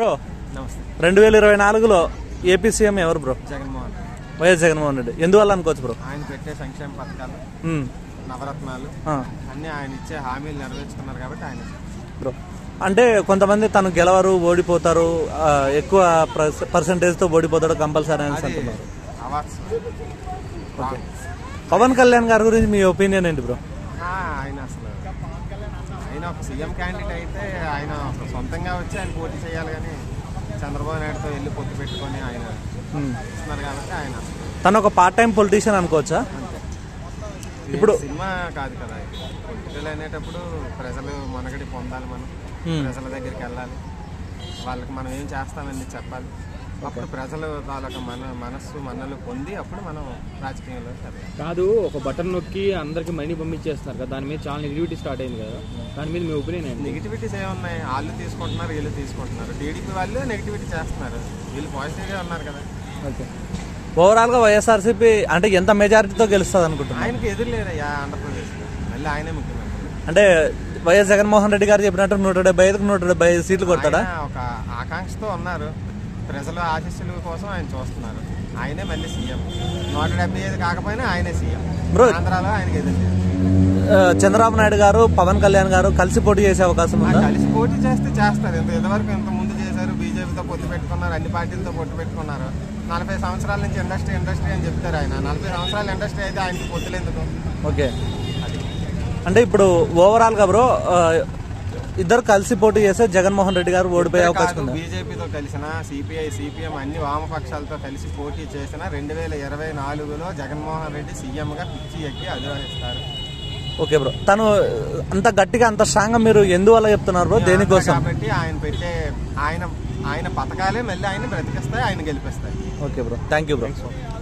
Bro నమస్తే రెండు వేల ఇరవై నాలుగులో ఏపీ సీఎం ఎవరు బ్రో జగన్మోహన్ వైఎస్ జగన్మోహన్ రెడ్డి ఎందువల్ల అనుకోవచ్చు బ్రో ఆయన పెట్టే సంక్షేమ పథకాలు ఉమ్, నవరత్నాలు ఆ, అన్నీ ఆయన ఇచ్చే హామీలు నెరవేర్చుకున్నారు కాబట్టి ఆయన బ్రో అంటే కొంతమంది తను గెలవరు ఓడిపోతారు ఆ, ఎక్కువ పర్సంటేజ్ తో ఓడిపోతాడు కంపల్సరీ అని అది అంటున్నారు అవార్డ్స్ పవన్ కళ్యాణ్ గారి గురించి మీ ఒపీనియన్ ఏంటి బ్రో ఆయన అసలు ఆయన ఒక సీఎం క్యాండిడేట్ అయితే ఆయన ఒక సొంతంగా వచ్చి ఆయన పోటీ చేయాలి కానీ చంద్రబాబు నాయుడుతో వెళ్ళి పొత్తు పెట్టుకొని ఆయన ఉమ్. ఇస్తున్నారు కాబట్టి ఆయన అసలు తను ఒక పార్ట్ టైం పొలిటీషియన్ అనుకోవచ్చా అంతే ఇప్పుడు- ఇది సినిమా కాదు కదా పొలిటికల్ అనేటప్పుడు ప్రజలు మనగడి పొందాలి మనం Hmm. ప్రజల దగ్గరికి వెళ్ళాలి వాళ్ళకి మనం ఏం చేస్తామని చెప్పాలి అప్పుడు ప్రజలు తాలూకా మన మనస్సు మనలు పొంది అప్పుడు మనం రాజకీయంలో వెళ్ళాలి కాదు ఒక బటన్ నొక్కి అందరికి మనీ పంపించేస్తున్నారు కదా దాని మీద చాలా నెగిటివిటీ స్టార్ట్ అయింది కదా దాని మీద మీ ఒపీనియన్ ఏంటి నెగిటివిటీస్ ఏమున్నాయి వాళ్ళు తీసుకుంటున్నారు వీళ్ళు తీసుకుంటున్నారు టీడీపీ వాళ్ళు నెగిటివిటీ చేస్తున్నారు వీళ్ళు పాజిటివ్గా ఉన్నారు కదా ఓకే ఓవరాల్ గా వైఎస్ఆర్సీపీ అంటే ఎంత మెజారిటీతో గెలుస్తుంది అనుకుంటున్నారు ఆయనకి ఎదురు లేదయ్యా ఆంధ్రప్రదేశ్లో మళ్ళీ ఆయనే ముఖ్యమంత్రి అంటే వైఎస్ జగన్మోహన్ రెడ్డి గారు చెప్పినట్టు నూట డెబ్బై ఐదుకు నూట డెబ్బై ఐదు సీట్లు కొడతాడా ఆయన ఒక ఆకాంక్షతో ఉన్నారు ప్రజల ఆశీస్సుల కోసం ఆయన చూస్తున్నారు ఆయనే మళ్ళీ సీఎం నూట డెబ్బై ఐదు కాకపోయినా ఆయనే సీఎం Bro. ఆంధ్రాలో ఆయనకి ఎదురు లేదు. ఆ, చంద్రబాబు నాయుడు గారు పవన్ కళ్యాణ్ గారు కలిసి పోటీ చేసే అవకాశం ఆ ఉందా కలిసి పోటీ చేస్తే చేస్తారు ఇంత ఇదివరకు ఇంత ముందు చేశారు బీజేపీతో పొత్తు పెట్టుకున్నారు అన్ని పార్టీలతో పొత్తు పెట్టుకున్నారు నలభై సంవత్సరాల నుంచి ఇండస్ట్రీ ఇండస్ట్రీ అని చెప్తారు ఆయన నలభై సంవత్సరాల ఇండస్ట్రీ అయితే ఆయనకి పొత్తులు ఎందుకు ఓకే అంటే ఇప్పుడు ఓవరాల్ గా బ్రో ఆ, ఇద్దరు కలిసి పోటీ చేస్తే జగన్మోహన్ రెడ్డి గారు ఓడిపోయే అవకాశం ఉందా బీజేపీతో కలిసిన సిపిఐ సిపిఎం అన్ని వామపక్షాలతో కలిసి పోటీ చేసిన రెండు వేల ఇరవై నాలుగులో జగన్మోహన్ రెడ్డి సీఎంగా పిచ్చి ఎక్కి అధిరోహిస్తారు ఓకే బ్రో తను అంత గట్టిగా అంత స్ట్రాంగ్ గా మీరు ఎందువల్ల చెప్తున్నారు బ్రో దేనికోసం కాబట్టి ఆయన పెట్టే ఆయన ఆయన పథకాలే మళ్ళీ ఆయన బ్రతికిస్తాయి ఆయన గెలిపిస్తాయి okay bro thank you bro